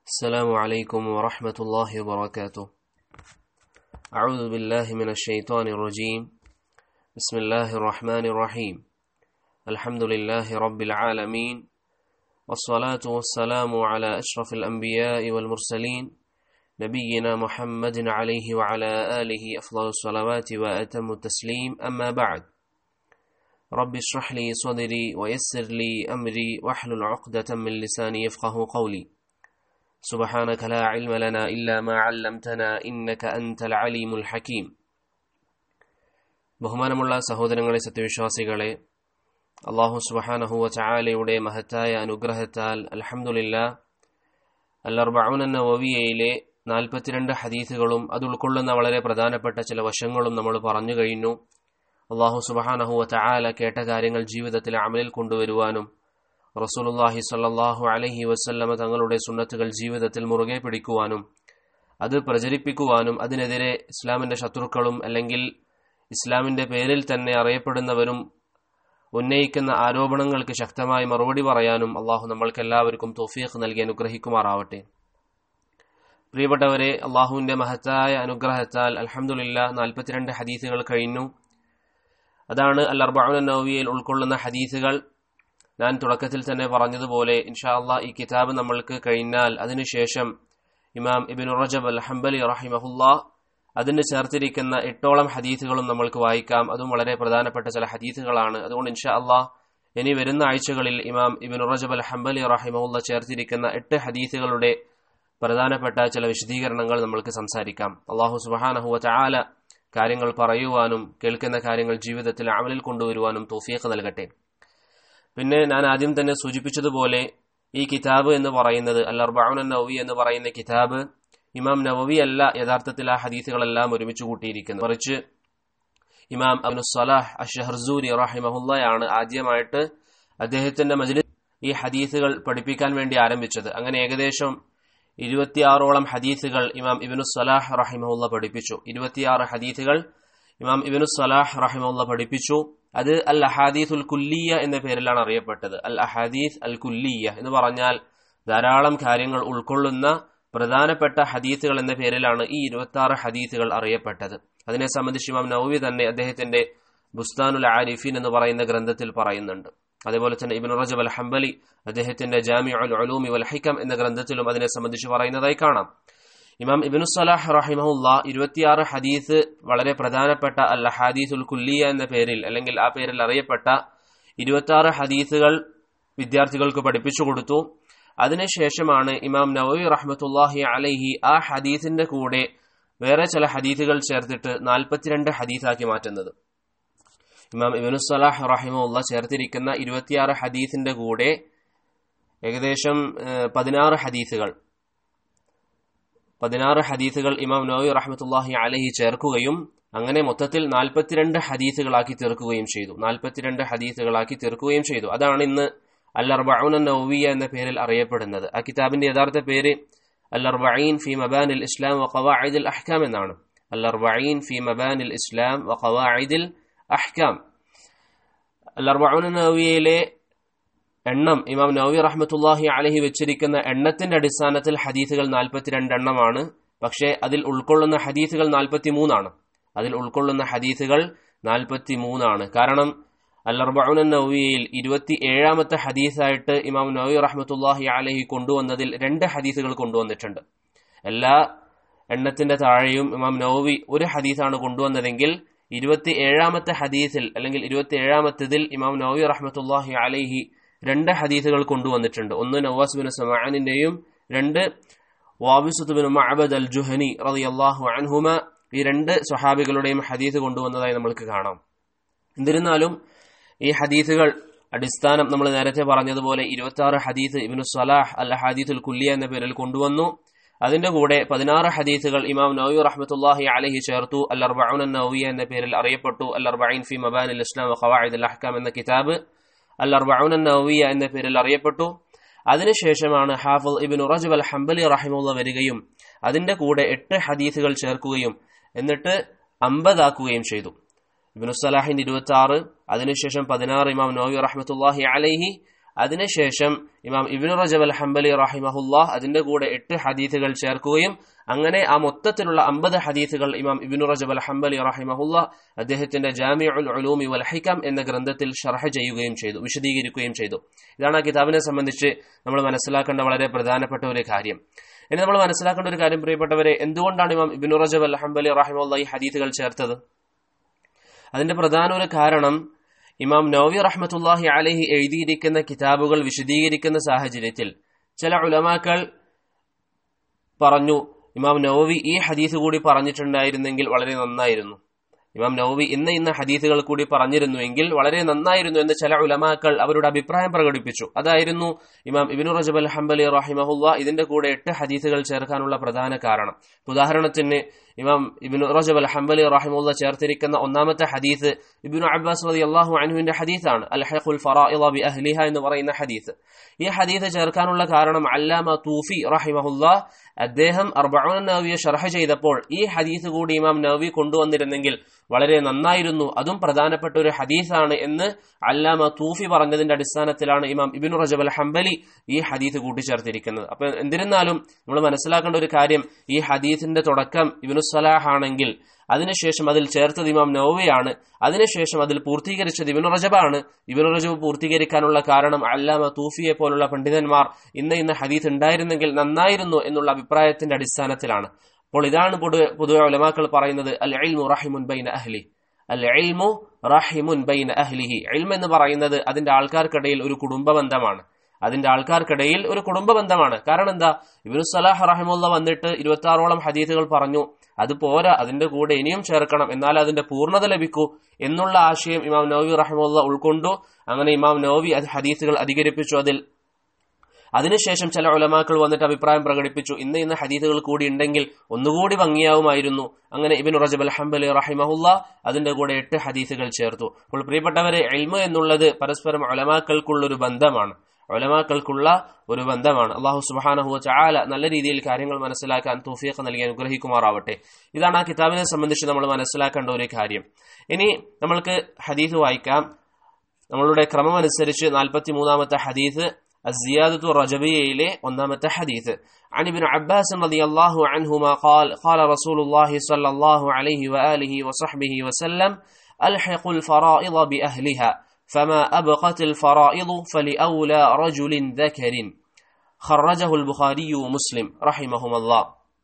السلام عليكم ورحمة الله وبركاته أعوذ بالله من الشيطان الرجيم بسم الله الرحمن الرحيم الحمد لله رب العالمين والصلاة والسلام على أشرف الأنبياء والمرسلين نبينا محمد عليه وعلى آله أفضل الصلوات وأتم التسليم أما بعد رب اشرح لي صدري ويسر لي أمري واحلل عقدة من لساني يفقه قولي سبحانك لا علم لنا إلا ما علمتنا إنك أنت العليم الحكيم ബഹുമാനമുള്ള സഹോദരങ്ങളെ സത്യവിശ്വാസികളെ അള്ളാഹു സുബഹാനഹുവ ചായാലയുടെ മഹത്തായ അനുഗ്രഹത്താൽ അൽഹംദുലില്ല അല്ലർബൌനെന്ന വവിയയിലെ നാൽപ്പത്തിരണ്ട് ഹദീസുകളും അത് ഉൾക്കൊള്ളുന്ന വളരെ പ്രധാനപ്പെട്ട ചില വശങ്ങളും നമ്മൾ പറഞ്ഞു കഴിഞ്ഞു അള്ളാഹു സുബഹാനഹുവ ചായാല കേട്ട കാര്യങ്ങൾ ജീവിതത്തിൽ അമലിൽ കൊണ്ടുവരുവാനും റസൂലുല്ലാഹി സല്ലാഹു അലഹി വസ്ല്ലമ തങ്ങളുടെ സുന്നത്തുകൾ ജീവിതത്തിൽ മുറുകെ പിടിക്കുവാനും അത് പ്രചരിപ്പിക്കുവാനും അതിനെതിരെ ഇസ്ലാമിന്റെ ശത്രുക്കളും അല്ലെങ്കിൽ ഇസ്ലാമിന്റെ പേരിൽ തന്നെ അറിയപ്പെടുന്നവരും ഉന്നയിക്കുന്ന ആരോപണങ്ങൾക്ക് ശക്തമായി മറുപടി പറയാനും അള്ളാഹു നമ്മൾക്ക് എല്ലാവർക്കും തോഫീഖ് നൽകി അനുഗ്രഹിക്കുമാറാവട്ടെ പ്രിയപ്പെട്ടവരെ അള്ളാഹുവിന്റെ മഹത്തായ അനുഗ്രഹത്താൽ അലഹമുല്ല നാൽപ്പത്തിരണ്ട് ഹദീസുകൾ കഴിഞ്ഞു അതാണ് അൽ അർബാൻ നൌവിയയിൽ ഉൾക്കൊള്ളുന്ന ഹദീസുകൾ ഞാൻ തുടക്കത്തിൽ തന്നെ പറഞ്ഞതുപോലെ ഇൻഷാ അള്ളാഹ് ഈ കിതാബ് നമ്മൾക്ക് കഴിഞ്ഞാൽ അതിനുശേഷം ഇമാം ഇബിൻ റജബ് അൽ ഹംബലി റഹിമഹുല്ലാ അതിന് ചേർത്തിരിക്കുന്ന എട്ടോളം ഹദീസുകളും നമ്മൾക്ക് വായിക്കാം അതും വളരെ പ്രധാനപ്പെട്ട ചില ഹദീസുകളാണ് അതുകൊണ്ട് ഇൻഷാ അള്ളാഹ് ഇനി വരുന്ന ആഴ്ചകളിൽ ഇമാം ഇബിൻ റജബ് അൽ ഹംബലി റഹിമഹുല്ല ചേർത്തിരിക്കുന്ന എട്ട് ഹദീസുകളുടെ പ്രധാനപ്പെട്ട ചില വിശദീകരണങ്ങൾ നമ്മൾക്ക് സംസാരിക്കാം അള്ളാഹു സുബാനഹുവ ചാല കാര്യങ്ങൾ പറയുവാനും കേൾക്കുന്ന കാര്യങ്ങൾ ജീവിതത്തിൽ അമലിൽ കൊണ്ടുവരുവാനും തോഫിയക്ക് നൽകട്ടെ പിന്നെ ഞാൻ ആദ്യം തന്നെ സൂചിപ്പിച്ചതുപോലെ ഈ കിതാബ് എന്ന് പറയുന്നത് അൽ അർബാൻ നവവി എന്ന് പറയുന്ന കിതാബ് ഇമാം നവവി അല്ല യഥാർത്ഥത്തിൽ ആ ഹദീസുകളെല്ലാം ഒരുമിച്ച് കൂട്ടിയിരിക്കുന്നത് മറിച്ച് ഇമാം അബ്നു സലാഹ് അഷഹർസൂരി റഹിമഹുല്ലയാണ് ആദ്യമായിട്ട് അദ്ദേഹത്തിന്റെ മജ്ലിസ് ഈ ഹദീസുകൾ പഠിപ്പിക്കാൻ വേണ്ടി ആരംഭിച്ചത് അങ്ങനെ ഏകദേശം ഇരുപത്തിയാറോളം ഹദീസുകൾ ഇമാം ഇബിനു സലാഹ് റഹിമഹുല്ല പഠിപ്പിച്ചു ഇരുപത്തിയാറ് ഹദീസുകൾ ഇമാം ഇബിനു സലാഹ് റഹിമുള്ള പഠിപ്പിച്ചു അത് അൽ അഹാദീസ് ഉൽ കുല്ലിയ എന്ന പേരിലാണ് അറിയപ്പെട്ടത് അൽ അഹാദീസ് അൽ കുല്ലിയ എന്ന് പറഞ്ഞാൽ ധാരാളം കാര്യങ്ങൾ ഉൾക്കൊള്ളുന്ന പ്രധാനപ്പെട്ട ഹദീസുകൾ എന്ന പേരിലാണ് ഈ ഇരുപത്തി ആറ് ഹദീസുകൾ അറിയപ്പെട്ടത് അതിനെ സംബന്ധിച്ച് ഇമാം നൌവി തന്നെ അദ്ദേഹത്തിന്റെ ബുസ്താനുൽ ആരിഫീൻ എന്ന് പറയുന്ന ഗ്രന്ഥത്തിൽ പറയുന്നുണ്ട് അതേപോലെ തന്നെ ഇബിൻ റജബ് അൽ ഹംബലി അദ്ദേഹത്തിന്റെ ജാമി അൽ അലൂമി വൽ ഹിക്കം എന്ന ഗ്രന്ഥത്തിലും അതിനെ സംബന്ധിച്ച് പറയുന്നതായി കാണാം ഇമാം ഇബിനു സലാഹ് റഹിമഹുല്ല ഇരുപത്തിയാറ് ഹദീസ് വളരെ പ്രധാനപ്പെട്ട അൽ ഹദീസുൽ കുല്ലിയ എന്ന പേരിൽ അല്ലെങ്കിൽ ആ പേരിൽ അറിയപ്പെട്ട ഇരുപത്തിയാറ് ഹദീസുകൾ വിദ്യാർത്ഥികൾക്ക് പഠിപ്പിച്ചു കൊടുത്തു അതിനുശേഷമാണ് ഇമാം നവവി റഹ്മത്തുല്ലാഹി അലൈഹി ആ ഹദീസിന്റെ കൂടെ വേറെ ചില ഹദീസുകൾ ചേർത്തിട്ട് നാൽപ്പത്തിരണ്ട് ഹദീസാക്കി മാറ്റുന്നത് ഇമാം ഇബിനു സലാഹ് റഹിമുല്ല ചേർത്തിരിക്കുന്ന ഇരുപത്തിയാറ് ഹദീസിന്റെ കൂടെ ഏകദേശം പതിനാറ് ഹദീസുകൾ പതിനാറ് ഹദീസുകൾ ഇമാം നോവി റഹ്മത്തുല്ലാഹി അലഹി ചേർക്കുകയും അങ്ങനെ മൊത്തത്തിൽ നാൽപ്പത്തിരണ്ട് ഹദീസുകളാക്കി തീർക്കുകയും ചെയ്തു നാൽപ്പത്തിരണ്ട് ഹദീസുകളാക്കി തീർക്കുകയും ചെയ്തു അതാണ് ഇന്ന് അൽ അർബൌൻ നൌവിയ എന്ന പേരിൽ അറിയപ്പെടുന്നത് ആ കിതാബിന്റെ യഥാർത്ഥ പേര് അൽ അർബഈൻ ഫി മബാനിൽ ഇസ്ലാം വ ഖവാഇദിൽ അഹ്കാം എന്നാണ് അൽ അർബഈൻ ഫി മബാനിൽ ഇസ്ലാം വ ഖവാഇദിൽ അഹ്കാം അൽ അർബൌൻ നൌവിയയിലെ എണ്ണം ഇമാം നവി റഹ്മത്തുല്ലാഹി അലഹി വെച്ചിരിക്കുന്ന എണ്ണത്തിന്റെ അടിസ്ഥാനത്തിൽ ഹദീസുകൾ നാൽപ്പത്തിരണ്ട് എണ്ണമാണ് പക്ഷേ അതിൽ ഉൾക്കൊള്ളുന്ന ഹദീസുകൾ നാൽപ്പത്തി മൂന്നാണ് അതിൽ ഉൾക്കൊള്ളുന്ന ഹദീസുകൾ നാൽപ്പത്തി മൂന്നാണ് കാരണം അല്ലർബൌൻ നവിയിൽ ഇരുപത്തി ഏഴാമത്തെ ഹദീസായിട്ട് ഇമാം നവി റഹ്മത്തുല്ലാഹി അലഹി കൊണ്ടുവന്നതിൽ രണ്ട് ഹദീസുകൾ കൊണ്ടുവന്നിട്ടുണ്ട് എല്ലാ എണ്ണത്തിന്റെ താഴെയും ഇമാം നവവി ഒരു ഹദീസാണ് കൊണ്ടുവന്നതെങ്കിൽ ഇരുപത്തി ഏഴാമത്തെ ഹദീസിൽ അല്ലെങ്കിൽ ഇരുപത്തി ഏഴാമത്തതിൽ ഇമാം നവി റഹ്മത്തുല്ലാഹി അലഹി രണ്ട് ഹദീസുകൾ കൊണ്ടുവന്നിട്ടുണ്ട് ഒന്ന് നവാസ് ബിൻ സമാനിന്റെയും രണ്ട് വാബിസുത്ത് ബിൻ മഅബദ് അൽ ജുഹനി റളിയല്ലാഹു അൻഹുമ ഈ രണ്ട് സ്വഹാബികളുടെയും ഹദീസ് കൊണ്ടുവന്നതായി നമ്മൾക്ക് കാണാം എന്നിരുന്നാലും ഈ ഹദീസുകൾ അടിസ്ഥാനം നമ്മൾ നേരത്തെ പറഞ്ഞതുപോലെ ഇരുപത്തി ആറ് ഹദീസ് ഇബിനു സലാഹ് അൽ ഹദീസുൽ കുല്ലിയ എന്ന പേരിൽ കൊണ്ടുവന്നു അതിന്റെ കൂടെ പതിനാറ് ഹദീസുകൾ ഇമാം നൌവി റഹ്മത്തുല്ലാഹി അലഹി ചേർത്തു അൽ അർബൌൻ നൌവിയ എന്ന പേരിൽ അറിയപ്പെട്ടു അൽ അർബൈൻ ഫി മബാൻ അൽ ഇസ്ലാം ഖവാഇദ് അൽ അഹ്കാം എന്ന കിതാബ് അൽ അർബൌൻ നൌവിയ എന്ന പേരിൽ അറിയപ്പെട്ടു അതിനുശേഷമാണ് ഹാഫിൾ ഇബിൻ റജബ് അൽ ഹംബലി റഹിമുള്ള വരികയും അതിന്റെ കൂടെ എട്ട് ഹദീസുകൾ ചേർക്കുകയും എന്നിട്ട് അമ്പതാക്കുകയും ചെയ്തു ഇബിനു സലാഹിന്റെ ഇരുപത്തി ആറ് അതിനുശേഷം പതിനാറ് ഇമാം നോവി റഹ്മത്തുല്ലാഹി അലൈഹി അതിനുശേഷം ഇമാം ഇബിനു റജബ് അൽ ഹംബലി റഹിമഹുല്ലാഹ് അതിന്റെ കൂടെ എട്ട് ഹദീസുകൾ ചേർക്കുകയും അങ്ങനെ ആ മൊത്തത്തിലുള്ള അമ്പത് ഹദീസുകൾ ഇമാം ഇബിനു റജബ് അൽ ഹംബലി റഹിമഹുല്ലാ അദ്ദേഹത്തിന്റെ ജാമിഉൽ ഉലൂമി വൽ ഹികം എന്ന ഗ്രന്ഥത്തിൽ ഷർഹ ചെയ്യുകയും ചെയ്തു വിശദീകരിക്കുകയും ചെയ്തു ഇതാണ് ആ കിതാബിനെ സംബന്ധിച്ച് നമ്മൾ മനസ്സിലാക്കേണ്ട വളരെ പ്രധാനപ്പെട്ട ഒരു കാര്യം ഇനി നമ്മൾ മനസ്സിലാക്കേണ്ട ഒരു കാര്യം പ്രിയപ്പെട്ടവരെ എന്തുകൊണ്ടാണ് ഇമാം ഇബിനു റജബ് അൽ ഹംബലി റഹിമുള്ള ഈ ഹദീസുകൾ ചേർത്തത് അതിന്റെ പ്രധാന ഒരു കാരണം ഇമാം നവവി റഹ്മത്തുല്ലാഹി അലഹി എഴുതിയിരിക്കുന്ന കിതാബുകൾ വിശദീകരിക്കുന്ന സാഹചര്യത്തിൽ ചില ഉലമാക്കൾ പറഞ്ഞു ഇമാം നവവി ഈ ഹദീസ് കൂടി പറഞ്ഞിട്ടുണ്ടായിരുന്നെങ്കിൽ വളരെ നന്നായിരുന്നു ഇമാം നവവി ഇന്ന ഇന്ന ഹദീസുകൾ കൂടി പറഞ്ഞിരുന്നുവെങ്കിൽ വളരെ നന്നായിരുന്നു എന്ന് ചില ഉലമാക്കൾ അവരുടെ അഭിപ്രായം പ്രകടിപ്പിച്ചു അതായിരുന്നു ഇമാം ഇബിനു റജബ് അൽ ഹംബലി റഹിമഹുല്ല ഇതിന്റെ കൂടെ എട്ട് ഹദീസുകൾ ചേർക്കാനുള്ള പ്രധാന കാരണം ഉദാഹരണത്തിന് ഇമാം ഇബിനു റജബ് അൽ ഹംബലി റഹിമുല്ല ചേർത്തിരിക്കുന്ന ഒന്നാമത്തെ ഹദീസ് ഇബിനു അബ്ബാസ് റതി അള്ളാഹു അൻഹുവിന്റെ ഹദീസാണ് അൽ ഹഖുൽ ഫറാഇള ബി അഹ്ലിഹ എന്ന് പറയുന്ന ഹദീസ് ഈ ഹദീസ് ചേർക്കാനുള്ള കാരണം അല്ലാമ തൂഫി റഹിമഹുല്ല അദ്ദേഹം അർബഊൻ നവിയെ ഷർഹ ചെയ്തപ്പോൾ ഈ ഹദീസ് കൂടി ഇമാം നവി കൊണ്ടുവന്നിരുന്നെങ്കിൽ വളരെ നന്നായിരുന്നു അതും പ്രധാനപ്പെട്ട ഒരു ഹദീസാണ് എന്ന് അല്ലാമ തൂഫി പറഞ്ഞതിന്റെ അടിസ്ഥാനത്തിലാണ് ഇമാം ഇബിനു റജബ് അൽ ഹംബലി ഈ ഹദീസ് കൂട്ടിച്ചേർത്തിരിക്കുന്നത് അപ്പൊ എന്നിരുന്നാലും നമ്മൾ മനസ്സിലാക്കേണ്ട ഒരു കാര്യം ഈ ഹദീസിന്റെ തുടക്കം ഇബിനു സലാഹ് ആണെങ്കിൽ അതിനുശേഷം അതിൽ ചേർത്തത് ഇമാം നവവിയാണ് അതിനുശേഷം അതിൽ പൂർത്തീകരിച്ചത് ഇബിനു റജബാണ് ഇബിനു റജബ് പൂർത്തീകരിക്കാനുള്ള കാരണം അല്ലാമ തൂഫിയെ പോലുള്ള പണ്ഡിതന്മാർ ഇന്ന ഇന്ന ഹദീസ് ഉണ്ടായിരുന്നെങ്കിൽ നന്നായിരുന്നു എന്നുള്ള അഭിപ്രായത്തിന്റെ അടിസ്ഥാനത്തിലാണ് അപ്പോൾ ഇതാണ് പൊതുവെ പൊതുവെ ഉലമാക്കൾ പറയുന്നത് അൽ ഇൽമു റഹിമുൻ ബൈന അഹ്ലി അൽ ഇൽമു റഹിമുൻ ബൈന അഹ്ലിഹി ഇൽം എന്ന് പറയുന്നത് അതിന്റെ ആൾക്കാർക്കിടയിൽ ഒരു കുടുംബ ബന്ധമാണ് അതിന്റെ ആൾക്കാർക്കിടയിൽ ഒരു കുടുംബ ബന്ധമാണ് കാരണം എന്താ ഇബിനു സലാഹ് റഹിമുള്ള വന്നിട്ട് ഇരുപത്തി ആറോളം ഹദീസുകൾ പറഞ്ഞു അത് പോരാ അതിന്റെ കൂടെ ഇനിയും ചേർക്കണം എന്നാൽ അതിന്റെ പൂർണ്ണത ലഭിക്കൂ എന്നുള്ള ആശയം ഇമാം നവവി റഹിമുള്ള ഉൾക്കൊണ്ടു അങ്ങനെ ഇമാം നവവി അത് ഹദീസുകൾ അധികരിപ്പിച്ചു അതിൽ അതിനുശേഷം ചില ഉലമാക്കൾ വന്നിട്ട് അഭിപ്രായം പ്രകടിപ്പിച്ചു ഇന്ന് ഇന്ന് ഹദീസുകൾ കൂടി ഉണ്ടെങ്കിൽ ഒന്നുകൂടി ഭംഗിയാവുമായിരുന്നു അങ്ങനെ ഇബിൻ റജബ് അൽ ഹംബലി റഹിമഹുല്ല അതിന്റെ കൂടെ എട്ട് ഹദീസുകൾ ചേർത്തു അപ്പോൾ പ്രിയപ്പെട്ടവരെ എൽമ എന്നുള്ളത് പരസ്പരം ഉലമാക്കൾക്കുള്ളൊരു ബന്ധമാണ് ഉലമാക്കൾക്കുള്ള ഒരു ബന്ധമാണ് അള്ളാഹു സുബാനഹു ചാല നല്ല രീതിയിൽ കാര്യങ്ങൾ മനസ്സിലാക്കാൻ തൂഫീഖ് നൽകി അനുഗ്രഹിക്കുമാറാവട്ടെ ഇതാണ് ആ കിതാബിനെ സംബന്ധിച്ച് നമ്മൾ മനസ്സിലാക്കേണ്ട ഒരു കാര്യം ഇനി നമ്മൾക്ക് ഹദീസ് വായിക്കാം നമ്മളുടെ ക്രമം അനുസരിച്ച് നാൽപ്പത്തി മൂന്നാമത്തെ ഹദീസ് الزيادة الرجبية إليه ونامة حديث عن ابن عباس رضي الله عنهما قال قال رسول الله صلى الله عليه وآله وصحبه وسلم ألحق الفرائض بأهلها فما أبقت الفرائض فلأولى رجل ذكر خرجه البخاري ومسلم رحمهما الله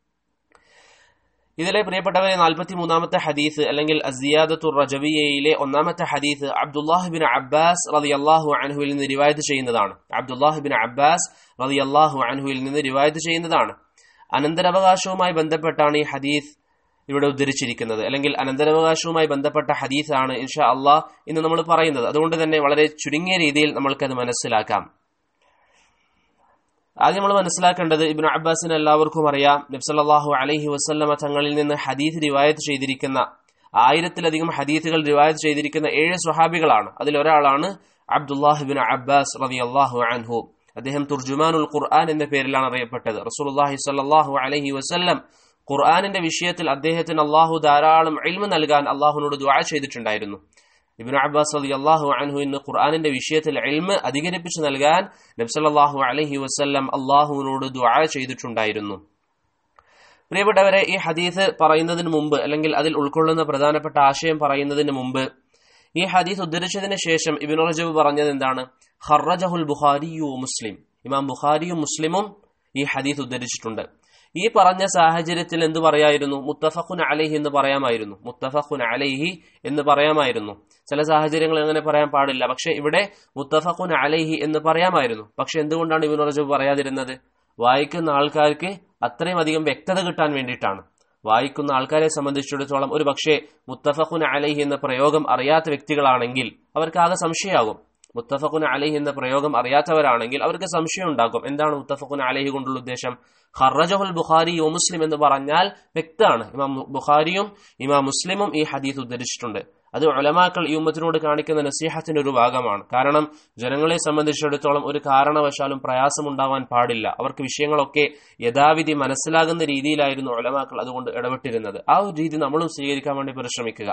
ഇതിലെ പ്രിയപ്പെട്ടവരെ നാൽപ്പത്തി മൂന്നാമത്തെ ഹദീസ് അല്ലെങ്കിൽ അസിയാദത്തു റജബിയയിലെ ഒന്നാമത്തെ ഹദീസ് അബ്ദുല്ലാഹ് ബിൻ അബ്ബാസ് റതി അള്ളാഹു അൻഹുവിൽ നിന്ന് റിവായത്ത് ചെയ്യുന്നതാണ് അബ്ദുല്ലാഹ് ബിൻ അബ്ബാസ് റതി അള്ളാഹു അൻഹുവിൽ നിന്ന് റിവായത്ത് ചെയ്യുന്നതാണ് അനന്തരാവകാശവുമായി ബന്ധപ്പെട്ടാണ് ഈ ഹദീസ് ഇവിടെ ഉദ്ധരിച്ചിരിക്കുന്നത് അല്ലെങ്കിൽ അനന്തരാവകാശവുമായി ബന്ധപ്പെട്ട ഹദീസാണ് ഇൻഷാ അള്ളാഹ് ഇന്ന് നമ്മൾ പറയുന്നത് അതുകൊണ്ട് തന്നെ വളരെ ചുരുങ്ങിയ രീതിയിൽ നമ്മൾക്കത് മനസ്സിലാക്കാം ആദ്യം നമ്മൾ മനസ്സിലാക്കേണ്ടത് ഇബിൻ അബ്ബാസിന് എല്ലാവർക്കും അറിയാം നബ്സല്ലാഹു അലഹി വസ്ല്ലമ തങ്ങളിൽ നിന്ന് ഹദീസ് റിവായത്ത് ചെയ്തിരിക്കുന്ന ആയിരത്തിലധികം ഹദീസുകൾ റിവായത്ത് ചെയ്തിരിക്കുന്ന ഏഴ് സ്വഹാബികളാണ് അതിലൊരാളാണ് അബ്ദുല്ലാഹിബിൻ അബ്ബാസ് റബി അള്ളാഹു അൻഹു അദ്ദേഹം തുർജുമാനുൽ ഖുർആൻ എന്ന പേരിലാണ് അറിയപ്പെട്ടത് റസൂലുള്ളാഹി സ്വല്ലല്ലാഹു അലൈഹി വസല്ലം ഖുർആനിന്റെ വിഷയത്തിൽ അദ്ദേഹത്തിന് അള്ളാഹു ധാരാളം ഇൽമ നൽകാൻ അള്ളാഹുനോട് ദുആ ചെയ്തിട്ടുണ്ടായിരുന്നു ഇബിൻ അബ്ബാസ് അലി അള്ളാഹു അൻഹു ഇന്ന് ഖുർആാനിന്റെ വിഷയത്തിൽ എൽമ് അധികരിപ്പിച്ചു നൽകാൻ നബ്സല്ലാഹു അലഹി വസ്ല്ലം അള്ളാഹുവിനോട് ദുആ ചെയ്തിട്ടുണ്ടായിരുന്നു പ്രിയപ്പെട്ടവരെ ഈ ഹദീസ് പറയുന്നതിന് മുമ്പ് അല്ലെങ്കിൽ അതിൽ ഉൾക്കൊള്ളുന്ന പ്രധാനപ്പെട്ട ആശയം പറയുന്നതിന് മുമ്പ് ഈ ഹദീസ് ഉദ്ധരിച്ചതിന് ശേഷം ഇബിൻ റജബ് പറഞ്ഞത് എന്താണ് ഹർറജഹുൽ ബുഖാരിയു മുസ്ലിം ഇമാം ബുഖാരിയും മുസ്ലിമും ഈ ഹദീസ് ഉദ്ധരിച്ചിട്ടുണ്ട് ഈ പറഞ്ഞ സാഹചര്യത്തിൽ എന്ത് പറയായിരുന്നു മുത്തഫഖുൻ അലൈഹി എന്ന് പറയാമായിരുന്നു മുത്തഫഖുൻ അലൈഹി എന്ന് പറയാമായിരുന്നു ചില സാഹചര്യങ്ങൾ അങ്ങനെ പറയാൻ പാടില്ല പക്ഷെ ഇവിടെ മുത്തഫഖുൻ അലൈഹി എന്ന് പറയാമായിരുന്നു പക്ഷെ എന്തുകൊണ്ടാണ് ഇബിൻ റജബ് പറയാതിരുന്നത് വായിക്കുന്ന ആൾക്കാർക്ക് അത്രയും അധികം വ്യക്തത കിട്ടാൻ വേണ്ടിയിട്ടാണ് വായിക്കുന്ന ആൾക്കാരെ സംബന്ധിച്ചിടത്തോളം ഒരു പക്ഷേ മുത്തഫഖുൻ അലൈഹി എന്ന പ്രയോഗം അറിയാത്ത വ്യക്തികളാണെങ്കിൽ അവർക്ക് ആകെ സംശയമാകും മുത്തഫഖുൻ അലൈഹി എന്ന പ്രയോഗം അറിയാത്തവരാണെങ്കിൽ അവർക്ക് സംശയം ഉണ്ടാകും എന്താണ് മുത്തഫഖുൻ അലൈഹി കൊണ്ടുള്ള ഉദ്ദേശം ഖറജഹുൽ ബുഖാരി യോ മുസ്ലിം എന്ന് പറഞ്ഞാൽ വ്യക്തമാണ് ഇമാം ബുഖാരിയും ഇമാം മുസ്ലിമും ഈ ഹദീസ് ഉദ്ധരിച്ചിട്ടുണ്ട് അത് ഉലമാക്കൾ ഈ ഉമ്മത്തിനോട് കാണിക്കുന്ന നസീഹത്തിന്റെ ഒരു ഭാഗമാണ് കാരണം ജനങ്ങളെ സംബന്ധിച്ചിടത്തോളം ഒരു കാരണവശാലും പ്രയാസമുണ്ടാവാൻ പാടില്ല അവർക്ക് വിഷയങ്ങളൊക്കെ യഥാവിധി മനസ്സിലാകുന്ന രീതിയിലായിരുന്നു ഉലമാക്കൾ അതുകൊണ്ട് ഇടപെട്ടിരുന്നത് ആ ഒരു രീതി നമ്മളും സ്വീകരിക്കാൻ വേണ്ടി പരിശ്രമിക്കുക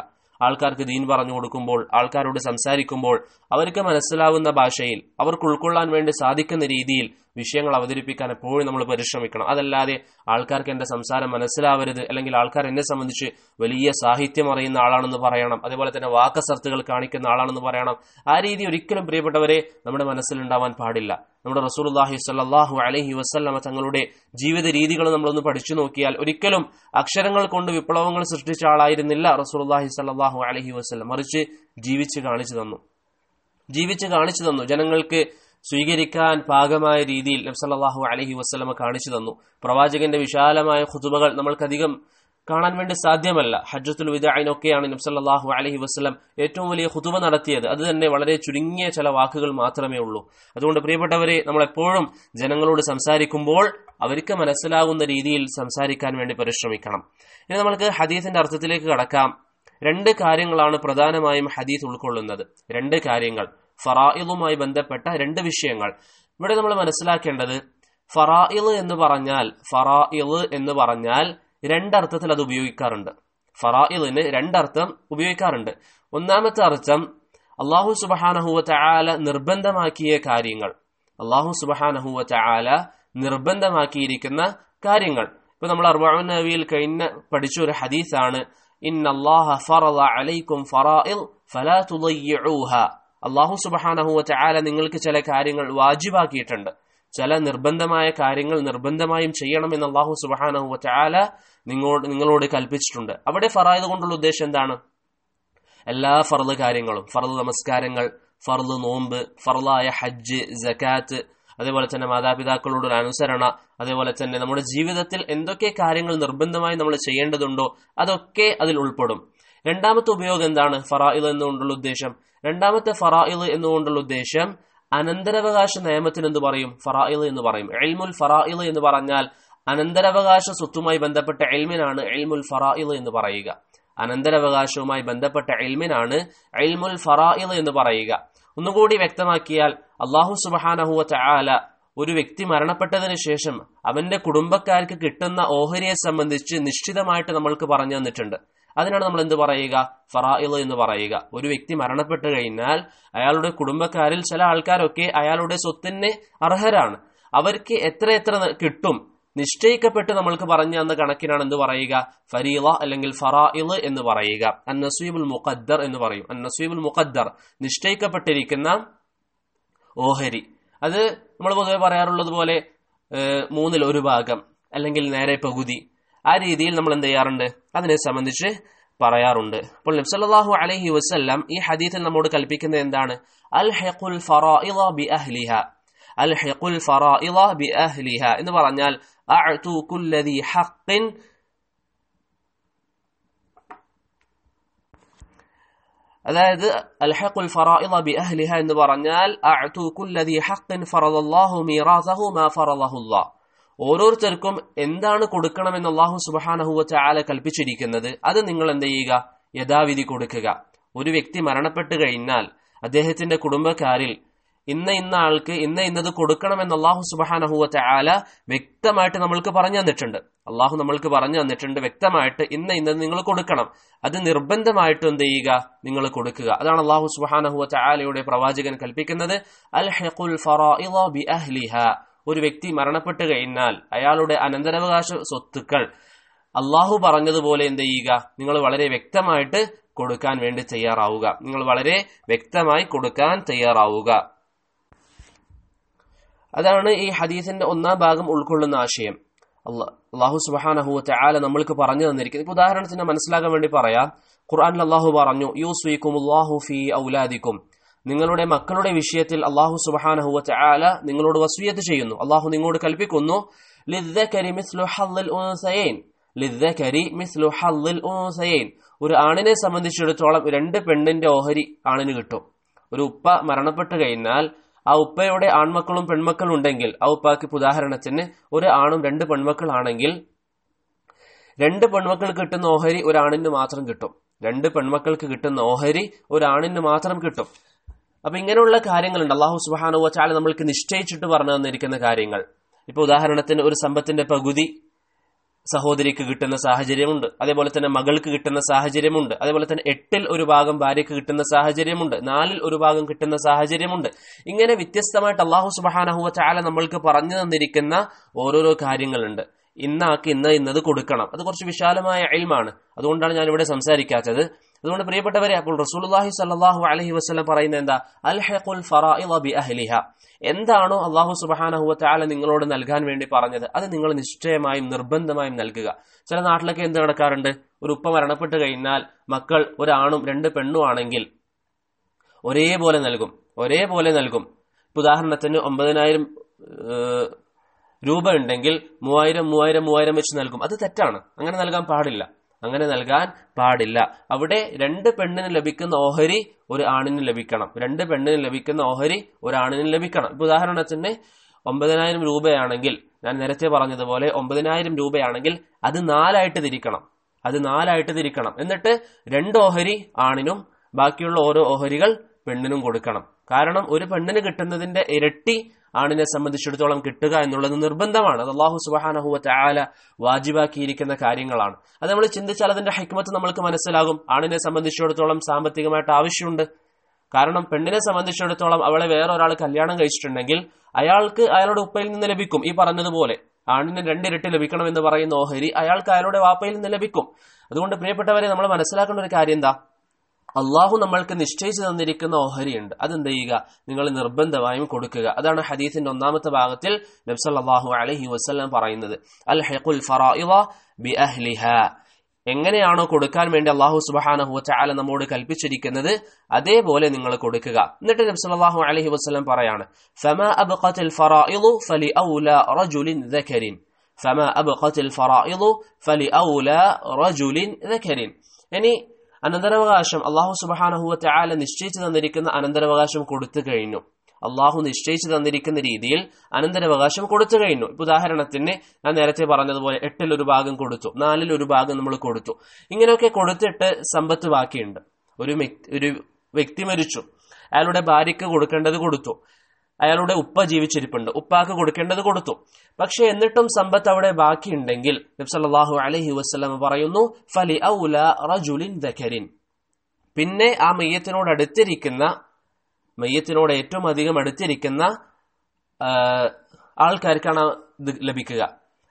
ആൾക്കാർക്ക് ദീൻ പറഞ്ഞു കൊടുക്കുമ്പോൾ ആൾക്കാരോട് സംസാരിക്കുമ്പോൾ അവർക്ക് മനസ്സിലാവുന്ന ഭാഷയിൽ അവർക്ക് ഉൾക്കൊള്ളാൻ വേണ്ടി സാധിക്കുന്ന രീതിയിൽ വിഷയങ്ങൾ അവതരിപ്പിക്കാൻ എപ്പോഴും നമ്മൾ പരിശ്രമിക്കണം അതല്ലാതെ ആൾക്കാർക്ക് എന്റെ സംസാരം മനസ്സിലാവരുത് അല്ലെങ്കിൽ ആൾക്കാർ എന്നെ സംബന്ധിച്ച് വലിയ സാഹിത്യം അറിയുന്ന ആളാണെന്ന് പറയണം അതേപോലെ തന്നെ വാക്കസർത്തുകൾ കാണിക്കുന്ന ആളാണെന്ന് പറയണം ആ രീതി ഒരിക്കലും പ്രിയപ്പെട്ടവരെ നമ്മുടെ മനസ്സിലുണ്ടാവാൻ പാടില്ല നമ്മുടെ റസൂലുള്ളാഹി സ്വല്ലല്ലാഹു അലൈഹി വസല്ലമ തങ്ങളുടെ ജീവിത രീതികൾ നമ്മളൊന്ന് പഠിച്ചു നോക്കിയാൽ ഒരിക്കലും അക്ഷരങ്ങൾ കൊണ്ട് വിപ്ലവങ്ങൾ സൃഷ്ടിച്ച ആളായിരുന്നില്ല റസൂലുള്ളാഹി സ്വല്ലല്ലാഹു അലൈഹി വസല്ലം മറിച്ച് ജീവിച്ച് കാണിച്ചു തന്നു ജീവിച്ച് കാണിച്ചു തന്നു ജനങ്ങൾക്ക് സ്വീകരിക്കാൻ പാകമായ രീതിയിൽ നബ്സല്ലാഹു അലഹി വസ്ലമ കാണിച്ചു തന്നു പ്രവാചകന്റെ വിശാലമായ ഖുതുബകൾ നമ്മൾക്കധികം കാണാൻ വേണ്ടി സാധ്യമല്ല ഹജ്ജത്തുൽ വിദായിനൊക്കെയാണ് നബ്സല്ലാഹു അലഹി വസ്ലം ഏറ്റവും വലിയ ഖുതുബ നടത്തിയത് അത് തന്നെ വളരെ ചുരുങ്ങിയ ചില വാക്കുകൾ മാത്രമേ ഉള്ളൂ അതുകൊണ്ട് പ്രിയപ്പെട്ടവരെ നമ്മൾ എപ്പോഴും ജനങ്ങളോട് സംസാരിക്കുമ്പോൾ അവർക്ക് മനസ്സിലാകുന്ന രീതിയിൽ സംസാരിക്കാൻ വേണ്ടി പരിശ്രമിക്കണം ഇനി നമ്മൾക്ക് ഹദീസിന്റെ അർത്ഥത്തിലേക്ക് കടക്കാം രണ്ട് കാര്യങ്ങളാണ് പ്രധാനമായും ഹദീസ് ഉൾക്കൊള്ളുന്നത് രണ്ട് കാര്യങ്ങൾ ഫറായിലുമായി ബന്ധപ്പെട്ട രണ്ട് വിഷയങ്ങൾ ഇവിടെ നമ്മൾ മനസ്സിലാക്കേണ്ടത് ഫറായിൽ എന്ന് പറഞ്ഞാൽ ഫറായിൽ എന്ന് പറഞ്ഞാൽ രണ്ടർത്ഥത്തിൽ അത് ഉപയോഗിക്കാറുണ്ട് ഫറായിലിന് രണ്ടർത്ഥം ഉപയോഗിക്കാറുണ്ട് ഒന്നാമത്തെ അർത്ഥം അള്ളാഹു സുബഹാനഹുവ ചായാല നിർബന്ധമാക്കിയ കാര്യങ്ങൾ അള്ളാഹു സുബഹാനഹുവ ചായാല നിർബന്ധമാക്കിയിരിക്കുന്ന കാര്യങ്ങൾ ഇപ്പൊ നമ്മൾ അർബാൻ നബിയിൽ കഴിഞ്ഞ പഠിച്ച ഒരു ഹദീസാണ് ഇന്ന അള്ളാഹ ഫറള അലൈക്കും ഫറായിൽ ഫലാ തുളയ്യൂഹ അള്ളാഹു സുബഹാനഹുവ ചായാല നിങ്ങൾക്ക് ചില കാര്യങ്ങൾ വാജിബാക്കിയിട്ടുണ്ട് ചില നിർബന്ധമായ കാര്യങ്ങൾ നിർബന്ധമായും ചെയ്യണമെന്ന് അള്ളാഹു സുബഹാനഹുവ ചായാല നിങ്ങളോട് നിങ്ങളോട് കൽപ്പിച്ചിട്ടുണ്ട് അവിടെ ഫറായത് കൊണ്ടുള്ള ഉദ്ദേശം എന്താണ് എല്ലാ ഫറല് കാര്യങ്ങളും ഫറല് നമസ്കാരങ്ങൾ ഫറല് നോമ്പ് ഫറലായ ഹജ്ജ് ജക്കാത്ത് അതേപോലെ തന്നെ മാതാപിതാക്കളോടൊരു അനുസരണ അതേപോലെ തന്നെ നമ്മുടെ ജീവിതത്തിൽ എന്തൊക്കെ കാര്യങ്ങൾ നിർബന്ധമായി നമ്മൾ ചെയ്യേണ്ടതുണ്ടോ അതൊക്കെ അതിൽ ഉൾപ്പെടും രണ്ടാമത്തെ ഉപയോഗം എന്താണ് ഫറായിൽ എന്നുകൊണ്ടുള്ള ഉദ്ദേശം രണ്ടാമത്തെ ഫറായിൽ എന്നുകൊണ്ടുള്ള ഉദ്ദേശം അനന്തരാവകാശ നിയമത്തിന് എന്ത് പറയും ഫറായിൽ എന്ന് പറയും എൽമുൽ ഫറായിൽ എന്ന് പറഞ്ഞാൽ അനന്തരാവകാശ സ്വത്തുമായി ബന്ധപ്പെട്ട എൽമിനാണ് എൽമുൽ ഫറായിൽ എന്ന് പറയുക അനന്തരാവകാശവുമായി ബന്ധപ്പെട്ട എൽമിനാണ് എൽമുൽ ഫറായിൽ എന്ന് പറയുക ഒന്നുകൂടി വ്യക്തമാക്കിയാൽ അള്ളാഹു സുബഹാനഹുവ ചായാല ഒരു വ്യക്തി മരണപ്പെട്ടതിന് ശേഷം അവന്റെ കുടുംബക്കാർക്ക് കിട്ടുന്ന ഓഹരിയെ സംബന്ധിച്ച് നിശ്ചിതമായിട്ട് നമ്മൾക്ക് പറഞ്ഞു തന്നിട്ടുണ്ട് അതിനാണ് നമ്മൾ എന്ത് പറയുക ഫറായിൽ എന്ന് പറയുക ഒരു വ്യക്തി മരണപ്പെട്ടു കഴിഞ്ഞാൽ അയാളുടെ കുടുംബക്കാരിൽ ചില ആൾക്കാരൊക്കെ അയാളുടെ സ്വത്തിന് അർഹരാണ് അവർക്ക് എത്ര എത്ര കിട്ടും നിശ്ചയിക്കപ്പെട്ട് നമ്മൾക്ക് പറഞ്ഞു തന്ന കണക്കിനാണ് എന്ത് പറയുക ഫരീല അല്ലെങ്കിൽ ഫറായിൽ എന്ന് പറയുക അന്നസീബുൽ മുഖദ്ദർ എന്ന് പറയും അന്നസീബുൽ മുഖദ്ദർ നിശ്ചയിക്കപ്പെട്ടിരിക്കുന്ന ഓഹരി അത് നമ്മൾ പൊതുവെ പറയാറുള്ളത് പോലെ മൂന്നിൽ ഒരു ഭാഗം അല്ലെങ്കിൽ നേരെ പകുതി ആ രീതിയിൽ നമ്മൾ എന്ത് ചെയ്യാറുണ്ട് അതിനെ സംബന്ധിച്ച് പറയാറുണ്ട് അപ്പോൾ നബ്സല്ലാഹു അലൈഹി വസ്ല്ലാം ഈ ഹദീത്തിൽ നമ്മോട് കൽപ്പിക്കുന്നത് എന്താണ് അൽ ഹെഖുൽ ഫറാഇള ബി അഹ്ലിഹ അൽ ഹെഖുൽ ഫറാഇള ബി അഹ്ലിഹ എന്ന് പറഞ്ഞാൽ അഅതു കുല്ലദി ഹഖ്ഖിൻ അതായത് അൽഹഖുൽ ഫറാഇള ബി അഹ്ലിഹ എന്ന് പറഞ്ഞാൽ അഅതു കുല്ലദി ഹഖ്ഖിൻ ഫറദല്ലാഹു മീറാസഹു മാ ഫറദഹുല്ലാഹ് ഓരോരുത്തർക്കും എന്താണ് കൊടുക്കണമെന്ന് അള്ളാഹു സുബഹാനഹുവ ചാല കൽപ്പിച്ചിരിക്കുന്നത് അത് നിങ്ങൾ എന്ത് ചെയ്യുക യഥാവിധി കൊടുക്കുക ഒരു വ്യക്തി മരണപ്പെട്ടു കഴിഞ്ഞാൽ അദ്ദേഹത്തിന്റെ കുടുംബക്കാരിൽ ഇന്ന ഇന്ന ആൾക്ക് ഇന്ന ഇന്നത് കൊടുക്കണമെന്ന് അള്ളാഹു സുബഹാനഹുവ ചാല വ്യക്തമായിട്ട് നമ്മൾക്ക് പറഞ്ഞു തന്നിട്ടുണ്ട് അള്ളാഹു നമ്മൾക്ക് പറഞ്ഞു തന്നിട്ടുണ്ട് വ്യക്തമായിട്ട് ഇന്ന ഇന്നത് നിങ്ങൾ കൊടുക്കണം അത് നിർബന്ധമായിട്ട് എന്ത് ചെയ്യുക നിങ്ങൾ കൊടുക്കുക അതാണ് അള്ളാഹു സുബഹാനഹുവ ചാലയുടെ പ്രവാചകൻ കൽപ്പിക്കുന്നത് അൽ ഹെഖുൽ ഫറാഇള ബി അഹ്ലിഹ ഒരു വ്യക്തി മരണപ്പെട്ടു കഴിഞ്ഞാൽ അയാളുടെ അനന്തരാവകാശ സ്വത്തുക്കൾ അള്ളാഹു പറഞ്ഞതുപോലെ എന്ത് ചെയ്യുക നിങ്ങൾ വളരെ വ്യക്തമായിട്ട് കൊടുക്കാൻ വേണ്ടി തയ്യാറാവുക നിങ്ങൾ വളരെ വ്യക്തമായി കൊടുക്കാൻ തയ്യാറാവുക അതാണ് ഈ ഹദീസിന്റെ ഒന്നാം ഭാഗം ഉൾക്കൊള്ളുന്ന ആശയം അള്ളാഹു സുബാനഹു ആല നമ്മൾക്ക് പറഞ്ഞു തന്നിരിക്കുന്നത് ഇപ്പൊ ഉദാഹരണത്തിന് മനസ്സിലാക്കാൻ വേണ്ടി പറയാം ഖുർആാനിൽ അള്ളാഹു പറഞ്ഞു യൂസ്വീക്കും അള്ളാഹു ഫി ഔലാദിക്കും നിങ്ങളുടെ മക്കളുടെ വിഷയത്തിൽ അള്ളാഹു സുബഹാനഹുവ ചാല നിങ്ങളോട് വസൂയത്ത് ചെയ്യുന്നു അള്ളാഹു നിങ്ങളോട് കൽപ്പിക്കുന്നു ഒരു ആണിനെ സംബന്ധിച്ചിടത്തോളം രണ്ട് പെണ്ണിന്റെ ഓഹരി ആണിന് കിട്ടും ഒരു ഉപ്പ മരണപ്പെട്ടു കഴിഞ്ഞാൽ ആ ഉപ്പയുടെ ആൺമക്കളും പെൺമക്കളും ഉണ്ടെങ്കിൽ ആ ഉപ്പാക്ക് ഉദാഹരണത്തിന് ഒരു ആണും രണ്ട് പെൺമക്കളാണെങ്കിൽ രണ്ട് പെൺമക്കൾക്ക് കിട്ടുന്ന ഓഹരി ഒരാണിന് മാത്രം കിട്ടും രണ്ട് പെൺമക്കൾക്ക് കിട്ടുന്ന ഓഹരി ഒരാണിന് മാത്രം കിട്ടും അപ്പൊ ഇങ്ങനെയുള്ള കാര്യങ്ങളുണ്ട് അള്ളാഹു സുബാനു വച്ചാൽ നമ്മൾക്ക് നിശ്ചയിച്ചിട്ട് പറഞ്ഞു തന്നിരിക്കുന്ന കാര്യങ്ങൾ ഇപ്പൊ ഉദാഹരണത്തിന് ഒരു സമ്പത്തിന്റെ പകുതി സഹോദരിക്ക് കിട്ടുന്ന സാഹചര്യമുണ്ട് അതേപോലെ തന്നെ മകൾക്ക് കിട്ടുന്ന സാഹചര്യമുണ്ട് അതേപോലെ തന്നെ എട്ടിൽ ഒരു ഭാഗം ഭാര്യയ്ക്ക് കിട്ടുന്ന സാഹചര്യമുണ്ട് നാലിൽ ഒരു ഭാഗം കിട്ടുന്ന സാഹചര്യമുണ്ട് ഇങ്ങനെ വ്യത്യസ്തമായിട്ട് അള്ളാഹു സുബാനഹുവ ചാല നമ്മൾക്ക് പറഞ്ഞു തന്നിരിക്കുന്ന ഓരോരോ കാര്യങ്ങളുണ്ട് ഇന്നാക്ക് ഇന്ന് ഇന്നത് കൊടുക്കണം അത് കുറച്ച് വിശാലമായ അയൽമാണ് അതുകൊണ്ടാണ് ഞാൻ ഇവിടെ സംസാരിക്കാത്തത് അതുകൊണ്ട് പ്രിയപ്പെട്ടവരെ അപ്പോൾ റസൂലുള്ളാഹി സ്വല്ലല്ലാഹു അലൈഹി വസല്ലം പറയുന്നത് എന്താ അൽഹഖുൽ ഫറാഇള ബി അഹ്ലിഹ എന്താണോ അള്ളാഹു സുബ്ഹാനഹു വതആല നിങ്ങളോട് നൽകാൻ വേണ്ടി പറഞ്ഞത് അത് നിങ്ങൾ നിശ്ചയമായും നിർബന്ധമായും നൽകുക ചില നാട്ടിലൊക്കെ എന്ത് നടക്കാറുണ്ട് ഒരു ഉപ്പ മരണപ്പെട്ട് കഴിഞ്ഞാൽ മക്കൾ ഒരാണും രണ്ട് പെണ്ണും ആണെങ്കിൽ ഒരേപോലെ നൽകും ഒരേപോലെ നൽകും ഉദാഹരണത്തിന് ഒമ്പതിനായിരം രൂപ ഉണ്ടെങ്കിൽ മൂവായിരം മൂവായിരം മൂവായിരം വെച്ച് നൽകും അത് തെറ്റാണ് അങ്ങനെ നൽകാൻ പാടില്ല അങ്ങനെ നൽകാൻ പാടില്ല അവിടെ രണ്ട് പെണ്ണിന് ലഭിക്കുന്ന ഓഹരി ഒരു ആണിന് ലഭിക്കണം രണ്ട് പെണ്ണിന് ലഭിക്കുന്ന ഓഹരി ഒരു ആണിന് ലഭിക്കണം ഇപ്പൊ ഉദാഹരണത്തിന് ഒമ്പതിനായിരം രൂപയാണെങ്കിൽ ഞാൻ നേരത്തെ പറഞ്ഞതുപോലെ ഒമ്പതിനായിരം രൂപയാണെങ്കിൽ അത് നാലായിട്ട് തിരിക്കണം അത് നാലായിട്ട് തിരിക്കണം എന്നിട്ട് രണ്ട് ഓഹരി ആണിനും ബാക്കിയുള്ള ഓരോ ഓഹരികൾ പെണ്ണിനും കൊടുക്കണം കാരണം ഒരു പെണ്ണിന് കിട്ടുന്നതിന്റെ ഇരട്ടി ആണിനെ സംബന്ധിച്ചിടത്തോളം കിട്ടുക എന്നുള്ളത് നിർബന്ധമാണ് അത് അള്ളാഹു സുബാനഹുവ ആല വാജിബാക്കിയിരിക്കുന്ന കാര്യങ്ങളാണ് അത് നമ്മൾ ചിന്തിച്ചാൽ അതിന്റെ ഹൈക്മത്ത് നമ്മൾക്ക് മനസ്സിലാകും ആണിനെ സംബന്ധിച്ചിടത്തോളം സാമ്പത്തികമായിട്ട് ആവശ്യമുണ്ട് കാരണം പെണ്ണിനെ സംബന്ധിച്ചിടത്തോളം അവളെ വേറൊരാൾ കല്യാണം കഴിച്ചിട്ടുണ്ടെങ്കിൽ അയാൾക്ക് അയാളുടെ ഉപ്പയിൽ നിന്ന് ലഭിക്കും ഈ പറഞ്ഞതുപോലെ ആണിന് രണ്ടിരട്ടി ലഭിക്കണം എന്ന് പറയുന്ന ഓഹരി അയാൾക്ക് അയാളുടെ വാപ്പയിൽ നിന്ന് ലഭിക്കും അതുകൊണ്ട് പ്രിയപ്പെട്ടവരെ നമ്മൾ മനസ്സിലാക്കേണ്ട ഒരു കാര്യം എന്താ അള്ളാഹു നമ്മൾക്ക് നിശ്ചയിച്ചു തന്നിരിക്കുന്ന ഓഹരിയുണ്ട് അതെന്ത് ചെയ്യുക നിങ്ങൾ നിർബന്ധമായും കൊടുക്കുക അതാണ് ഹദീസിന്റെ ഒന്നാമത്തെ ഭാഗത്തിൽ നബ്സല്ലാഹു അലഹി വസ്ലാം പറയുന്നത് അൽ ഹെഖുൽ ബി അഹ്ലിഹ എങ്ങനെയാണോ കൊടുക്കാൻ വേണ്ടി അള്ളാഹു സുബാനഹു ചാല നമ്മോട് കൽപ്പിച്ചിരിക്കുന്നത് അതേപോലെ നിങ്ങൾ കൊടുക്കുക എന്നിട്ട് നബ്സല്ലാഹു അലഹി വസ്ലം പറയാണ് ഫമ അബ്ഖത്തിൽ ഫറായിദു ഫലി ഔല റജുലിൻ ദഖരിൻ ഫമ അബ്ഖത്തിൽ ഫറായിദു ഫലി ഔല റജുലിൻ ദഖരിൻ ഇനി അനന്തരാവകാശം അള്ളാഹു സുബാനഹുവത്തെ ആല നിശ്ചയിച്ചു തന്നിരിക്കുന്ന അനന്തരാവകാശം കൊടുത്തു കഴിഞ്ഞു അള്ളാഹു നിശ്ചയിച്ചു തന്നിരിക്കുന്ന രീതിയിൽ അനന്തരാവകാശം കൊടുത്തു കഴിഞ്ഞു ഇപ്പൊ ഉദാഹരണത്തിന് ഞാൻ നേരത്തെ പറഞ്ഞതുപോലെ എട്ടിൽ ഒരു ഭാഗം കൊടുത്തു നാലിൽ ഒരു ഭാഗം നമ്മൾ കൊടുത്തു ഇങ്ങനെയൊക്കെ കൊടുത്തിട്ട് സമ്പത്ത് ബാക്കിയുണ്ട് ഒരു ഒരു വ്യക്തി മരിച്ചു അയാളുടെ ഭാര്യയ്ക്ക് കൊടുക്കേണ്ടത് കൊടുത്തു അയാളുടെ ഉപ്പ ജീവിച്ചിരിപ്പുണ്ട് ഉപ്പാക്ക് കൊടുക്കേണ്ടത് കൊടുത്തു പക്ഷെ എന്നിട്ടും സമ്പത്ത് അവിടെ ബാക്കിയുണ്ടെങ്കിൽ നബ്സല്ലാഹു അലഹി വസ്ലം പറയുന്നു ഫലി ഔല റജുലിൻ ദഖരിൻ പിന്നെ ആ മയ്യത്തിനോട് അടുത്തിരിക്കുന്ന മയ്യത്തിനോട് ഏറ്റവും അധികം അടുത്തിരിക്കുന്ന ആൾക്കാർക്കാണ് ഇത് ലഭിക്കുക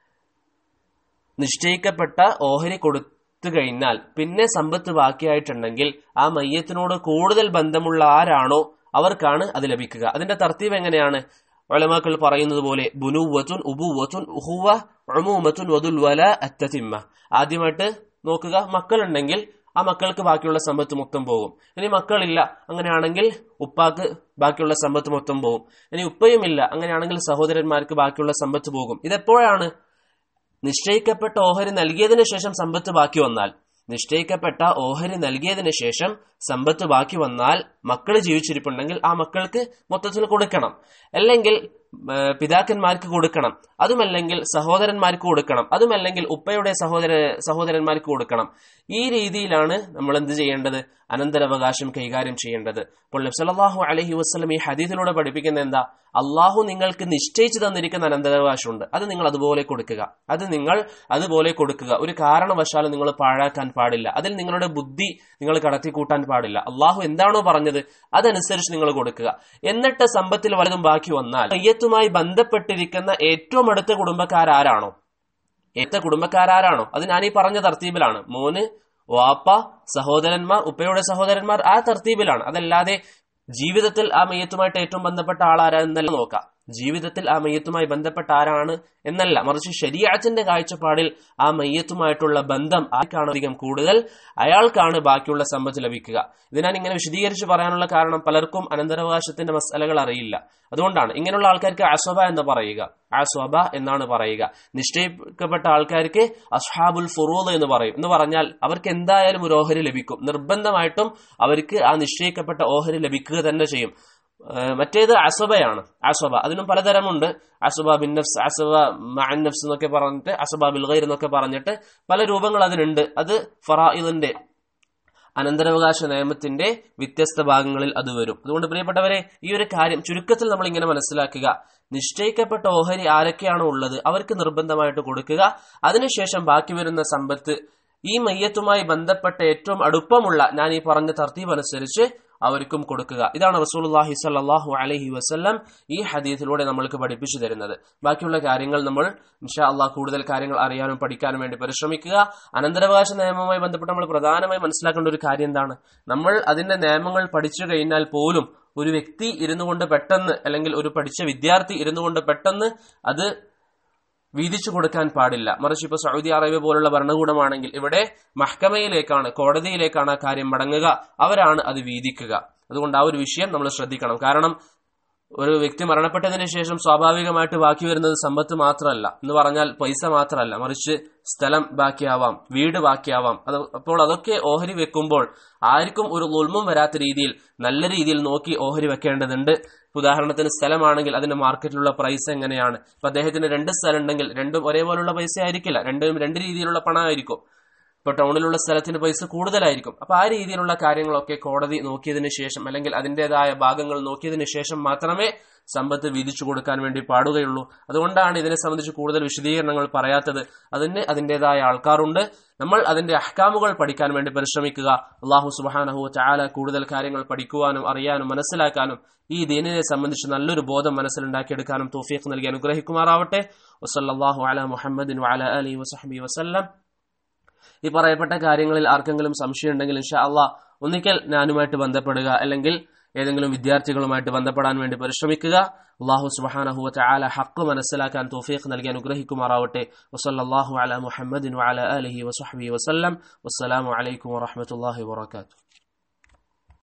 നിശ്ചയിക്കപ്പെട്ട ഓഹരി കൊടുത്തു കഴിഞ്ഞാൽ പിന്നെ സമ്പത്ത് ബാക്കിയായിട്ടുണ്ടെങ്കിൽ ആ മയ്യത്തിനോട് കൂടുതൽ ബന്ധമുള്ള ആരാണോ അവർക്കാണ് അത് ലഭിക്കുക അതിന്റെ തർത്തീവ് എങ്ങനെയാണ് ഒലമാക്കൾ പറയുന്നത് പോലെ ബുനുവത്തുൻ ഉബുവത്തുൻ ഉഹുവ ഉമൂമത്തുൻ വതുൽ വല അത്തത്തിമ്മ ആദ്യമായിട്ട് നോക്കുക മക്കളുണ്ടെങ്കിൽ ആ മക്കൾക്ക് ബാക്കിയുള്ള സമ്പത്ത് മൊത്തം പോകും ഇനി മക്കളില്ല അങ്ങനെയാണെങ്കിൽ ഉപ്പാക്ക് ബാക്കിയുള്ള സമ്പത്ത് മൊത്തം പോകും ഇനി ഉപ്പയുമില്ല അങ്ങനെയാണെങ്കിൽ സഹോദരന്മാർക്ക് ബാക്കിയുള്ള സമ്പത്ത് പോകും ഇതെപ്പോഴാണ് നിശ്ചയിക്കപ്പെട്ട ഓഹരി നൽകിയതിനു ശേഷം സമ്പത്ത് ബാക്കി വന്നാൽ നിശ്ചയിക്കപ്പെട്ട ഓഹരി നൽകിയതിനു ശേഷം സമ്പത്ത് ബാക്കി വന്നാൽ മക്കൾ ജീവിച്ചിരിപ്പുണ്ടെങ്കിൽ ആ മക്കൾക്ക് മൊത്തത്തിൽ കൊടുക്കണം അല്ലെങ്കിൽ പിതാക്കന്മാർക്ക് കൊടുക്കണം അതുമല്ലെങ്കിൽ സഹോദരന്മാർക്ക് കൊടുക്കണം അതുമല്ലെങ്കിൽ ഉപ്പയുടെ സഹോദര സഹോദരന്മാർക്ക് കൊടുക്കണം ഈ രീതിയിലാണ് നമ്മൾ എന്ത് ചെയ്യേണ്ടത് അനന്തരാവകാശം കൈകാര്യം ചെയ്യേണ്ടത് അപ്പോൾ നബ്സല്ലാഹു അലഹി വസ്ലം ഈ ഹദീസിലൂടെ പഠിപ്പിക്കുന്ന എന്താ അള്ളാഹു നിങ്ങൾക്ക് നിശ്ചയിച്ചു തന്നിരിക്കുന്ന അനന്തരാവകാശമുണ്ട് അത് നിങ്ങൾ അതുപോലെ കൊടുക്കുക അത് നിങ്ങൾ അതുപോലെ കൊടുക്കുക ഒരു കാരണവശാലും നിങ്ങൾ പാഴാക്കാൻ പാടില്ല അതിൽ നിങ്ങളുടെ ബുദ്ധി നിങ്ങൾ കടത്തിക്കൂട്ടാൻ പാടില്ല അള്ളാഹു എന്താണോ പറഞ്ഞത് അതനുസരിച്ച് നിങ്ങൾ കൊടുക്കുക എന്നിട്ട് സമ്പത്തിൽ വലതും ബാക്കി വന്നാൽ മയ്യത്തുമായി ബന്ധപ്പെട്ടിരിക്കുന്ന ഏറ്റവും അടുത്ത കുടുംബക്കാരാരാണോ ഏറ്റ കുടുംബക്കാരാരാണോ അത് ഞാൻ ഈ പറഞ്ഞ തർത്തീബിലാണ് മോന് വാപ്പ സഹോദരന്മാർ ഉപ്പയുടെ സഹോദരന്മാർ ആ തർത്തീബിലാണ് അതല്ലാതെ ജീവിതത്തിൽ ആ മയ്യത്തുമായിട്ട് ഏറ്റവും ബന്ധപ്പെട്ട ആളാരാ എന്നല്ല നോക്കാം ജീവിതത്തിൽ ആ മയ്യത്തുമായി ബന്ധപ്പെട്ട ആരാണ് എന്നല്ല മറിച്ച് ശരിയാച്ചന്റെ കാഴ്ചപ്പാടിൽ ആ മയ്യത്തുമായിട്ടുള്ള ബന്ധം ആർക്കാണ് അധികം കൂടുതൽ അയാൾക്കാണ് ബാക്കിയുള്ള സമ്പത്ത് ലഭിക്കുക ഇത് ഞാൻ ഇങ്ങനെ വിശദീകരിച്ച് പറയാനുള്ള കാരണം പലർക്കും അനന്തരാവകാശത്തിന്റെ മസലകൾ അറിയില്ല അതുകൊണ്ടാണ് ഇങ്ങനെയുള്ള ആൾക്കാർക്ക് അസ്വബ എന്ന് പറയുക അസ്വബ എന്നാണ് പറയുക നിശ്ചയിക്കപ്പെട്ട ആൾക്കാർക്ക് അസ്ഹാബുൽ ഫുറൂദ് എന്ന് പറയും എന്ന് പറഞ്ഞാൽ അവർക്ക് എന്തായാലും ഒരു ഓഹരി ലഭിക്കും നിർബന്ധമായിട്ടും അവർക്ക് ആ നിശ്ചയിക്കപ്പെട്ട ഓഹരി ലഭിക്കുക തന്നെ ചെയ്യും മറ്റേത് അസബയാണ് അസബ അതിനും പലതരമുണ്ട് അസബ ബിൻ നഫ്സ് അസബ മഅൻ നഫ്സ് എന്നൊക്കെ പറഞ്ഞിട്ട് അസബ ബിൽ ഗൈർ എന്നൊക്കെ പറഞ്ഞിട്ട് പല രൂപങ്ങൾ അതിനുണ്ട് അത് ഫറായിദിന്റെ അനന്തരാവകാശ നിയമത്തിന്റെ വ്യത്യസ്ത ഭാഗങ്ങളിൽ അത് വരും അതുകൊണ്ട് പ്രിയപ്പെട്ടവരെ ഈ ഒരു കാര്യം ചുരുക്കത്തിൽ നമ്മൾ ഇങ്ങനെ മനസ്സിലാക്കുക നിശ്ചയിക്കപ്പെട്ട ഓഹരി ആരൊക്കെയാണോ ഉള്ളത് അവർക്ക് നിർബന്ധമായിട്ട് കൊടുക്കുക അതിനുശേഷം ബാക്കി വരുന്ന സമ്പത്ത് ഈ മയ്യത്തുമായി ബന്ധപ്പെട്ട ഏറ്റവും അടുപ്പമുള്ള ഞാൻ ഈ പറഞ്ഞ തർത്തീബ് അനുസരിച്ച് അവർക്കും കൊടുക്കുക ഇതാണ് റസൂലുള്ളാഹി സ്വല്ലല്ലാഹു അലൈഹി വസല്ലം ഈ ഹദീസിലൂടെ നമ്മൾക്ക് പഠിപ്പിച്ചു തരുന്നത് ബാക്കിയുള്ള കാര്യങ്ങൾ നമ്മൾ ഇൻഷാ അള്ളാഹ് കൂടുതൽ കാര്യങ്ങൾ അറിയാനും പഠിക്കാനും വേണ്ടി പരിശ്രമിക്കുക അനന്തരാവകാശ നിയമവുമായി ബന്ധപ്പെട്ട് നമ്മൾ പ്രധാനമായി മനസ്സിലാക്കേണ്ട ഒരു കാര്യം എന്താണ് നമ്മൾ അതിന്റെ നിയമങ്ങൾ പഠിച്ചു കഴിഞ്ഞാൽ പോലും ഒരു വ്യക്തി ഇരുന്നു കൊണ്ട് പെട്ടെന്ന് അല്ലെങ്കിൽ ഒരു പഠിച്ച വിദ്യാർത്ഥി ഇരുന്നു കൊണ്ട് പെട്ടെന്ന് അത് വീതിച്ചു കൊടുക്കാൻ പാടില്ല മറിച്ച് ഇപ്പൊ സൗദി അറേബ്യ പോലുള്ള ഭരണകൂടമാണെങ്കിൽ ഇവിടെ മഹ്കമയിലേക്കാണ് കോടതിയിലേക്കാണ് ആ കാര്യം മടങ്ങുക അവരാണ് അത് വീതിക്കുക അതുകൊണ്ട് ആ ഒരു വിഷയം നമ്മൾ ശ്രദ്ധിക്കണം കാരണം ഒരു വ്യക്തി മരണപ്പെട്ടതിന് ശേഷം സ്വാഭാവികമായിട്ട് ബാക്കി വരുന്നത് സമ്പത്ത് മാത്രമല്ല എന്ന് പറഞ്ഞാൽ പൈസ മാത്രമല്ല മറിച്ച് സ്ഥലം ബാക്കിയാവാം വീട് ബാക്കിയാവാം അത് അപ്പോൾ അതൊക്കെ ഓഹരി വെക്കുമ്പോൾ ആർക്കും ഒരു ഉൾമും വരാത്ത രീതിയിൽ നല്ല രീതിയിൽ നോക്കി ഓഹരി വെക്കേണ്ടതുണ്ട് ഉദാഹരണത്തിന് സ്ഥലമാണെങ്കിൽ അതിന്റെ മാർക്കറ്റിലുള്ള പ്രൈസ് എങ്ങനെയാണ് ഇപ്പൊ അദ്ദേഹത്തിന് രണ്ട് സ്ഥലം ഉണ്ടെങ്കിൽ രണ്ടും ഒരേപോലുള്ള പൈസ ആയിരിക്കില്ല രണ്ടും രണ്ട് രീതിയിലുള്ള പണമായിരിക്കും ഇപ്പൊ ടൗണിലുള്ള സ്ഥലത്തിന് പൈസ കൂടുതലായിരിക്കും അപ്പൊ ആ രീതിയിലുള്ള കാര്യങ്ങളൊക്കെ കോടതി നോക്കിയതിനു ശേഷം അല്ലെങ്കിൽ അതിൻ്റെതായ ഭാഗങ്ങൾ നോക്കിയതിനു ശേഷം മാത്രമേ സമ്പത്ത് വീതിച്ചു കൊടുക്കാൻ വേണ്ടി പാടുകയുള്ളൂ അതുകൊണ്ടാണ് ഇതിനെ സംബന്ധിച്ച് കൂടുതൽ വിശദീകരണങ്ങൾ പറയാത്തത് അതിന് അതിൻ്റെതായ ആൾക്കാരുണ്ട് നമ്മൾ അതിന്റെ അഹ്കാമുകൾ പഠിക്കാൻ വേണ്ടി പരിശ്രമിക്കുക അള്ളാഹു സുബാനഹു ചാല കൂടുതൽ കാര്യങ്ങൾ പഠിക്കുവാനും അറിയാനും മനസ്സിലാക്കാനും ഈ ദീനിനെ സംബന്ധിച്ച് നല്ലൊരു ബോധം മനസ്സിലുണ്ടാക്കിയെടുക്കാനും തോഫീഖ് നൽകി അനുഗ്രഹിക്കുമാറാവട്ടെ വസല്ലാഹു അല മുഹമ്മദിൻ വഅല അലി വസഹബി വസല്ലം ഈ പറയപ്പെട്ട കാര്യങ്ങളിൽ ആർക്കെങ്കിലും സംശയം ഉണ്ടെങ്കിൽ ഇൻഷാ അള്ളാഹ് ഒന്നിക്കൽ ഞാനുമായിട്ട് ബന്ധപ്പെടുക അല്ലെങ്കിൽ ഏതെങ്കിലും വിദ്യാർത്ഥികളുമായിട്ട് ബന്ധപ്പെടാൻ വേണ്ടി പരിശ്രമിക്കുക അള്ളാഹു സുബഹാനഹു ചാല ഹക്ക് മനസ്സിലാക്കാൻ തോഫീഖ് നൽകി അനുഗ്രഹിക്കുമാറാവട്ടെ വസല്ലാഹു അല മുഹമ്മദിൻ വഅല അലിഹി വസഹബി വസല്ലം വസ്സലാമു അലൈക്കും വറഹമത്തല്ലാഹി വാത്തു